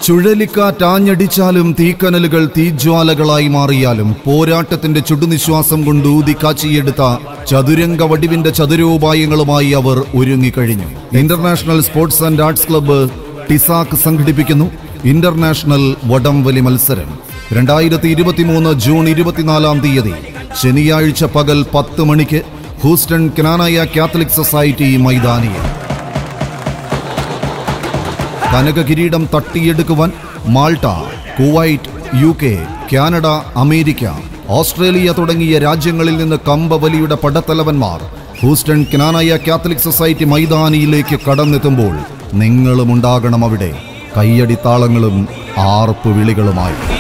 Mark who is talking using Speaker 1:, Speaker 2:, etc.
Speaker 1: ചുഴലിക്കാറ്റാഞ്ഞടിച്ചാലും തീക്കനലുകൾ തീജ്വാലകളായി മാറിയാലും പോരാട്ടത്തിന്റെ ചുടുനിശ്വാസം കൊണ്ട് ഊതിക്കാച്ചിയെടുത്ത ചതുരംഗ വടിവിന്റെ ചതുരോപായങ്ങളുമായി അവർ ഒരുങ്ങിക്കഴിഞ്ഞു international sports and arts club TISAC സംഘടിപ്പിക്കുന്നു ഇന്റർനാഷണൽ വടംവലി മത്സരം രണ്ടായിരത്തി ഇരുപത്തിമൂന്ന് ജൂൺ ഇരുപത്തിനാലാം തീയതി ശനിയാഴ്ച പകൽ പത്ത് മണിക്ക് ഹൂസ്റ്റൺ കനാനായ കാത്തലിക് സൊസൈറ്റി മൈതാനിയിൽ കനക കിരീടം തട്ടിയെടുക്കുവാൻ Malta Kuwait U K Canada America Australia തുടങ്ങിയ രാജ്യങ്ങളിൽ നിന്ന് കമ്പവലിയുടെ പടത്തലവന്മാർ ഹൂസ്റ്റൺ കനാനായ കാത്തലിക് സൊസൈറ്റി മൈതാനിയിലേക്ക് കടന്നെത്തുമ്പോൾ നിങ്ങളും ഉണ്ടാകണം അവിടെ കയ്യടിത്താളങ്ങളും ആർപ്പ് വിളികളുമായി